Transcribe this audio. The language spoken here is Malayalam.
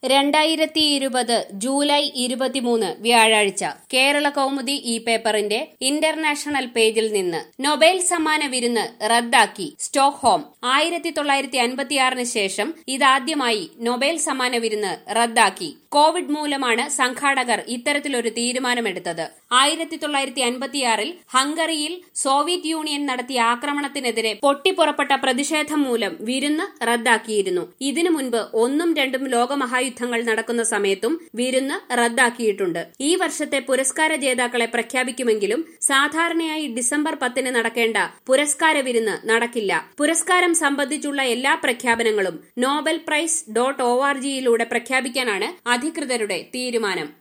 രണ്ടായിരത്തി ഇരുപത് ജൂലൈ ഇരുപത്തിമൂന്ന് വ്യാഴാഴ്ച കേരള കൗമുദി ഈ പേപ്പറിന്റെ ഇന്റർനാഷണൽ പേജിൽ നിന്ന് നൊബേൽ സമ്മാന വിരുന്ന് റദ്ദാക്കി സ്റ്റോക്ക്ഹോം ആയിരത്തി തൊള്ളായിരത്തി അൻപത്തിയാറിന് ശേഷം ഇതാദ്യമായി നൊബേൽ സമ്മാന വിരുന്ന് റദ്ദാക്കി കോവിഡ് മൂലമാണ് സംഘാടകർ ഇത്തരത്തിലൊരു തീരുമാനമെടുത്തത് ആയിരത്തി തൊള്ളായിരത്തി അൻപത്തിയാറിൽ ഹംഗറിയിൽ സോവിയറ്റ് യൂണിയൻ നടത്തിയ ആക്രമണത്തിനെതിരെ പൊട്ടിപ്പുറപ്പെട്ട പ്രതിഷേധം മൂലം വിരുന്ന് റദ്ദാക്കിയിരുന്നു ഇതിനു മുൻപ് ഒന്നും രണ്ടും ലോകമഹായുദ്ധങ്ങൾ നടക്കുന്ന സമയത്തും വിരുന്ന് റദ്ദാക്കിയിട്ടുണ്ട് ഈ വർഷത്തെ പുരസ്കാര ജേതാക്കളെ പ്രഖ്യാപിക്കുമെങ്കിലും സാധാരണയായി ഡിസംബർ പത്തിന് നടക്കേണ്ട പുരസ്കാര വിരുന്ന് നടക്കില്ല പുരസ്കാരം സംബന്ധിച്ചുള്ള എല്ലാ പ്രഖ്യാപനങ്ങളും Nobel prize dot O R ജിയിലൂടെ പ്രഖ്യാപിക്കാനാണ് അധികൃതരുടെ തീരുമാനം